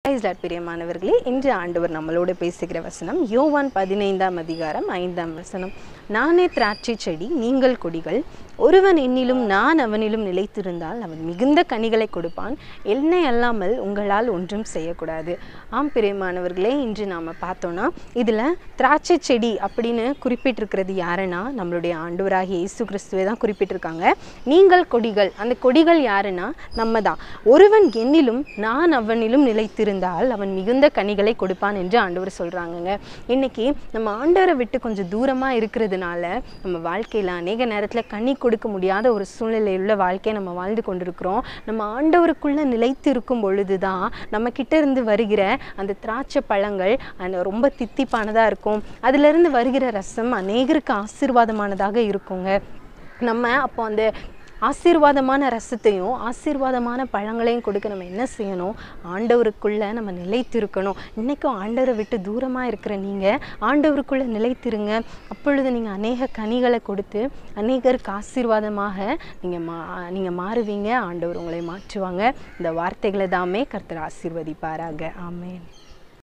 பிரைஸ்லாட் பிரியமானவர்களே இன்று ஆண்டவர் நம்மளோடு பேசுகிற வசனம் யோவான் பதினைந்தாம் அதிகாரம் ஐந்தாம் வசனம் நானே திராட்சை செடி நீங்கள் கொடிகள் ஒருவன் என்னிலும் நான் அவனிலும் நிலைத்திருந்தால் அவன் மிகுந்த கனிகளை கொடுப்பான் என்னை அல்லாமல் உங்களால் ஒன்றும் செய்யக்கூடாது ஆம் பிரியமானவர்களே இன்று நாம் பார்த்தோன்னா இதில் திராட்சை செடி அப்படின்னு குறிப்பிட்டிருக்கிறது யாருன்னா நம்மளுடைய ஆண்டவராகிய இயேசு கிறிஸ்துவை தான் குறிப்பிட்டிருக்காங்க நீங்கள் கொடிகள் அந்த கொடிகள் யாருன்னா நம்ம தான் ஒருவன் என்னிலும் நான் அவனிலும் நிலைத்திருந்தால் அவன் மிகுந்த கனிகளை கொடுப்பான் என்று ஆண்டவர் சொல்கிறாங்கங்க இன்னைக்கு நம்ம ஆண்டவரை விட்டு கொஞ்சம் தூரமாக இருக்கிறதுனால நம்ம வாழ்க்கையில் அநேக நேரத்தில் கனி கொடுக்க முடியாத ஒரு சூழ்நிலையுள்ள வாழ்க்கையை நம்ம வாழ்ந்து கொண்டிருக்கிறோம் நம்ம ஆண்டவருக்குள்ளே நிலைத்து இருக்கும் பொழுது தான் நம்ம கிட்ட இருந்து வருகிற அந்த திராட்சை பழங்கள் அந்த ரொம்ப தித்திப்பானதாக இருக்கும் அதிலிருந்து வருகிற ரசம் அநேகருக்கு ஆசீர்வாதமானதாக இருக்குங்க நம்ம அப்போ அந்த ஆசீர்வாதமான ரசத்தையும் ஆசீர்வாதமான பழங்களையும் கொடுக்க நம்ம என்ன செய்யணும் ஆண்டவருக்குள்ளே நம்ம நிலைத்திருக்கணும் இன்றைக்கும் ஆண்டவரை விட்டு தூரமாக இருக்கிற நீங்கள் ஆண்டவருக்குள்ளே நிலைத்திருங்க அப்பொழுது நீங்கள் அநேக கனிகளை கொடுத்து அநேகருக்கு ஆசீர்வாதமாக நீங்கள் மா நீங்கள் மாறுவீங்க ஆண்டவர் உங்களை மாற்றுவாங்க இந்த வார்த்தைகளை தாமே கர்த்தர் ஆசீர்வதிப்பாராக ஆமென்